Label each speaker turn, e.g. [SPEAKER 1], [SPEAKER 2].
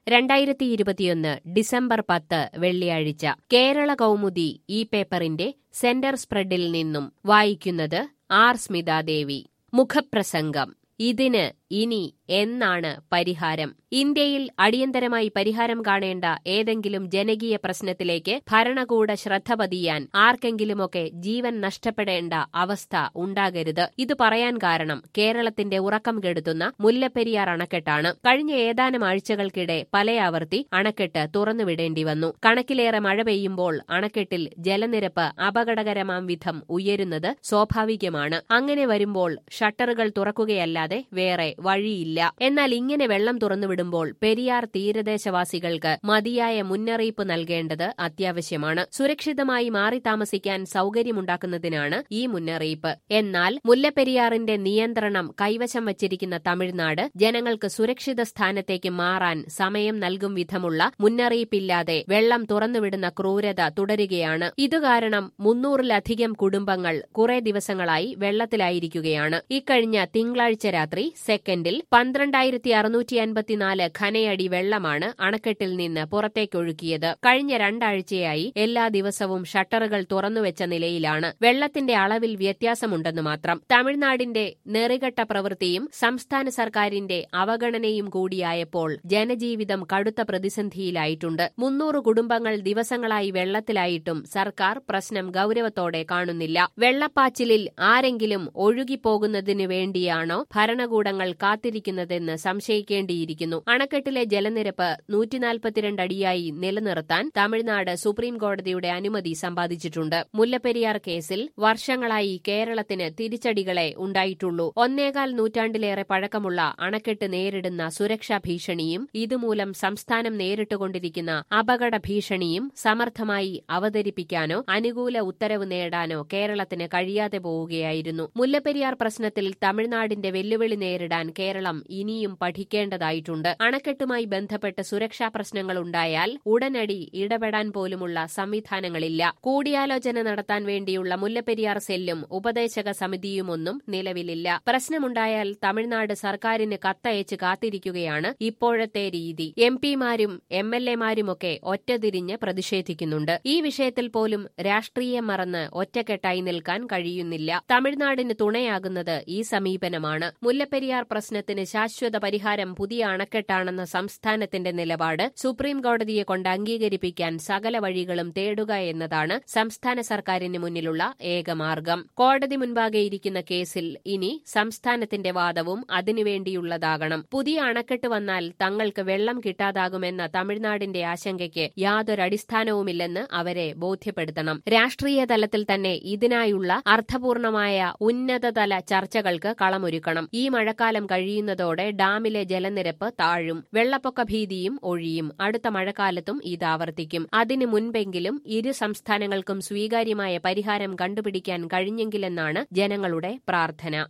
[SPEAKER 1] രണ്ടായിരത്തി ഇരുപത്തിയൊന്ന് ഡിസംബർ പത്ത് വെള്ളിയാഴ്ച കേരള കൗമുദി ഈ പേപ്പറിന്റെ സെന്റർ സ്പ്രെഡിൽ നിന്നും വായിക്കുന്നത് ആർ സ്മിതാദേവി മുഖപ്രസംഗം ഇതിന് ഇനി എന്നാണ് പരിഹാരം ഇന്ത്യയിൽ അടിയന്തരമായി പരിഹാരം കാണേണ്ട ഏതെങ്കിലും ജനകീയ പ്രശ്നത്തിലേക്ക് ഭരണകൂട ശ്രദ്ധ പതിയാൻ ആർക്കെങ്കിലുമൊക്കെ ജീവൻ നഷ്ടപ്പെടേണ്ട അവസ്ഥ ഉണ്ടാകരുത് ഇത് പറയാൻ കാരണം കേരളത്തിന്റെ ഉറക്കം കെടുത്തുന്ന മുല്ലപ്പെരിയാർ അണക്കെട്ടാണ് കഴിഞ്ഞ ഏതാനും ആഴ്ചകൾക്കിടെ പലയാവർത്തി അണക്കെട്ട് തുറന്നുവിടേണ്ടി വന്നു കണക്കിലേറെ മഴ പെയ്യുമ്പോൾ അണക്കെട്ടിൽ ജലനിരപ്പ് അപകടകരമാം വിധം ഉയരുന്നത് സ്വാഭാവികമാണ് അങ്ങനെ വരുമ്പോൾ ഷട്ടറുകൾ തുറക്കുകയല്ലാതെ വേറെ വഴിയില്ല എന്നാൽ ഇങ്ങനെ വെള്ളം തുറന്നുവിടുമ്പോൾ പെരിയാർ തീരദേശവാസികൾക്ക് മതിയായ മുന്നറിയിപ്പ് നൽകേണ്ടത് അത്യാവശ്യമാണ് സുരക്ഷിതമായി മാറി താമസിക്കാൻ സൗകര്യമുണ്ടാക്കുന്നതിനാണ് ഈ മുന്നറിയിപ്പ് എന്നാൽ മുല്ലപ്പെരിയാറിന്റെ നിയന്ത്രണം കൈവശം വച്ചിരിക്കുന്ന തമിഴ്നാട് ജനങ്ങൾക്ക് സുരക്ഷിത സ്ഥാനത്തേക്ക് മാറാൻ സമയം നൽകും വിധമുള്ള മുന്നറിയിപ്പില്ലാതെ വെള്ളം തുറന്നുവിടുന്ന ക്രൂരത തുടരുകയാണ് ഇതുകാരണം മുന്നൂറിലധികം കുടുംബങ്ങൾ കുറെ ദിവസങ്ങളായി വെള്ളത്തിലായിരിക്കുകയാണ് ഇക്കഴിഞ്ഞ തിങ്കളാഴ്ച രാത്രി സെക്കൻഡിൽ പന്ത്രണ്ടായിരത്തി അറുന്നൂറ്റി അൻപത്തിനാല് ഖനയടി വെള്ളമാണ് അണക്കെട്ടിൽ നിന്ന് പുറത്തേക്കൊഴുക്കിയത് കഴിഞ്ഞ രണ്ടാഴ്ചയായി എല്ലാ ദിവസവും ഷട്ടറുകൾ തുറന്നുവെച്ച നിലയിലാണ് വെള്ളത്തിന്റെ അളവിൽ വ്യത്യാസമുണ്ടെന്ന് മാത്രം തമിഴ്നാടിന്റെ നെറികെട്ട പ്രവൃത്തിയും സംസ്ഥാന സർക്കാരിന്റെ അവഗണനയും കൂടിയായപ്പോൾ ജനജീവിതം കടുത്ത പ്രതിസന്ധിയിലായിട്ടുണ്ട് മുന്നൂറ് കുടുംബങ്ങൾ ദിവസങ്ങളായി വെള്ളത്തിലായിട്ടും സർക്കാർ പ്രശ്നം ഗൌരവത്തോടെ കാണുന്നില്ല വെള്ളപ്പാച്ചിലിൽ ആരെങ്കിലും ഒഴുകിപ്പോകുന്നതിനു വേണ്ടിയാണോ ഭരണകൂടങ്ങൾ കാത്തിരിക്കുന്നതെന്ന് സംശയിക്കേണ്ടിയിരിക്കുന്നു അണക്കെട്ടിലെ ജലനിരപ്പ് നൂറ്റിനാൽപ്പത്തിരണ്ട് അടിയായി നിലനിർത്താൻ തമിഴ്നാട് സുപ്രീം കോടതിയുടെ അനുമതി സമ്പാദിച്ചിട്ടുണ്ട് മുല്ലപ്പെരിയാർ കേസിൽ വർഷങ്ങളായി കേരളത്തിന് തിരിച്ചടികളെ ഉണ്ടായിട്ടുള്ളൂ ഒന്നേകാൽ നൂറ്റാണ്ടിലേറെ പഴക്കമുള്ള അണക്കെട്ട് നേരിടുന്ന സുരക്ഷാ ഭീഷണിയും ഇതുമൂലം സംസ്ഥാനം നേരിട്ടുകൊണ്ടിരിക്കുന്ന അപകട ഭീഷണിയും സമർത്ഥമായി അവതരിപ്പിക്കാനോ അനുകൂല ഉത്തരവ് നേടാനോ കേരളത്തിന് കഴിയാതെ പോവുകയായിരുന്നു മുല്ലപ്പെരിയാർ പ്രശ്നത്തിൽ തമിഴ്നാടിന്റെ വെല്ലുവിളി നേരിടാൻ കേരളം ഇനിയും പഠിക്കേണ്ടതായിട്ടുണ്ട് അണക്കെട്ടുമായി ബന്ധപ്പെട്ട് സുരക്ഷാ പ്രശ്നങ്ങൾ ഉണ്ടായാൽ ഉടനടി ഇടപെടാൻ പോലുമുള്ള സംവിധാനങ്ങളില്ല കൂടിയാലോചന നടത്താൻ വേണ്ടിയുള്ള മുല്ലപ്പെരിയാർ സെല്ലും ഉപദേശക സമിതിയുമൊന്നും നിലവിലില്ല പ്രശ്നമുണ്ടായാൽ തമിഴ്നാട് സർക്കാരിന് കത്തയച്ച് കാത്തിരിക്കുകയാണ് ഇപ്പോഴത്തെ രീതി എം പിമാരും എം എൽ എമാരുമൊക്കെ ഒറ്റതിരിഞ്ഞ് പ്രതിഷേധിക്കുന്നുണ്ട് ഈ വിഷയത്തിൽ പോലും രാഷ്ട്രീയം മറന്ന് ഒറ്റക്കെട്ടായി നിൽക്കാൻ കഴിയുന്നില്ല തമിഴ്നാടിന് തുണയാകുന്നത് ഈ സമീപനമാണ് മുല്ലപ്പെരിയാർ പ്രശ്നത്തിന് ശാശ്വത പരിഹാരം പുതിയ അണക്കെട്ടാണെന്ന സംസ്ഥാനത്തിന്റെ നിലപാട് സുപ്രീം കോടതിയെ കൊണ്ട് അംഗീകരിപ്പിക്കാൻ സകല വഴികളും തേടുക എന്നതാണ് സംസ്ഥാന സർക്കാരിന് മുന്നിലുള്ള ഏകമാർഗം കോടതി മുൻപാകെ ഇരിക്കുന്ന കേസിൽ ഇനി സംസ്ഥാനത്തിന്റെ വാദവും അതിനുവേണ്ടിയുള്ളതാകണം പുതിയ അണക്കെട്ട് വന്നാൽ തങ്ങൾക്ക് വെള്ളം കിട്ടാതാകുമെന്ന തമിഴ്നാടിന്റെ ആശങ്കയ്ക്ക് യാതൊരടിസ്ഥാനവുമില്ലെന്ന് അവരെ ബോധ്യപ്പെടുത്തണം രാഷ്ട്രീയ തലത്തിൽ തന്നെ ഇതിനായുള്ള അർത്ഥപൂർണമായ ഉന്നതതല ചർച്ചകൾക്ക് കളമൊരുക്കണം ഈ മഴക്കാലം കഴിയുന്നതോടെ ഡാമിലെ ജലനിരപ്പ് താഴും വെള്ളപ്പൊക്ക ഭീതിയും ഒഴിയും അടുത്ത മഴക്കാലത്തും ഇത് ആവർത്തിക്കും അതിനു മുൻപെങ്കിലും ഇരു സംസ്ഥാനങ്ങൾക്കും സ്വീകാര്യമായ പരിഹാരം കണ്ടുപിടിക്കാൻ കഴിഞ്ഞെങ്കിലെന്നാണ് ജനങ്ങളുടെ പ്രാർത്ഥന